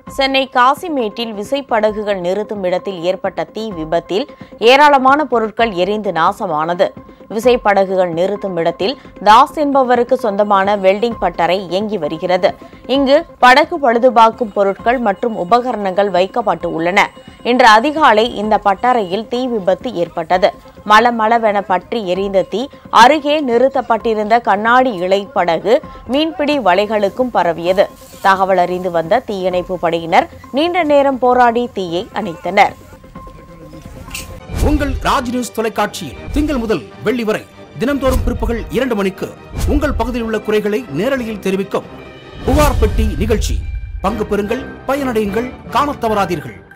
சென்னை காசிமேட்டில் விசைப்படகுகள் நிறுத்தும் இடத்தில் ஏற்பட்ட தீ விபத்தில் ஏராளமான பொருட்கள் எரிந்து நாசமானது விசைப்படகுகள் நிறுத்தும் இடத்தில் தாஸ் என்பவருக்கு சொந்தமான வெல்டிங் பட்டறை இயங்கி வருகிறது இங்கு படகு பழுதுபார்க்கும் பொருட்கள் மற்றும் உபகரணங்கள் வைக்கப்பட்டு உள்ளன இன்று அதிகாலை இந்த பட்டறையில் தீ விபத்து ஏற்பட்டது மலமளவென பற்றி எரிந்த தீ அருகே நிறுத்தப்பட்டிருந்த கண்ணாடி இழை படகு மீன்பிடி வலைகளுக்கும் பரவியது தகவல் அறிந்து வந்த தீயணைப்பு படையினர் நீண்ட நேரம் போராடி தீயை அணைத்தனர் உங்கள் ராஜ் நியூஸ் தொலைக்காட்சியில் திங்கள் முதல் வெள்ளி வரை தினம்தோறும் பிற்பகல் இரண்டு மணிக்கு உங்கள் பகுதியில் உள்ள குறைகளை நேரலையில் தெரிவிக்கும் புகார் பெட்டி நிகழ்ச்சி பங்கு பெறுங்கள் பயனடையுங்கள் காணத் தவறாதீர்கள்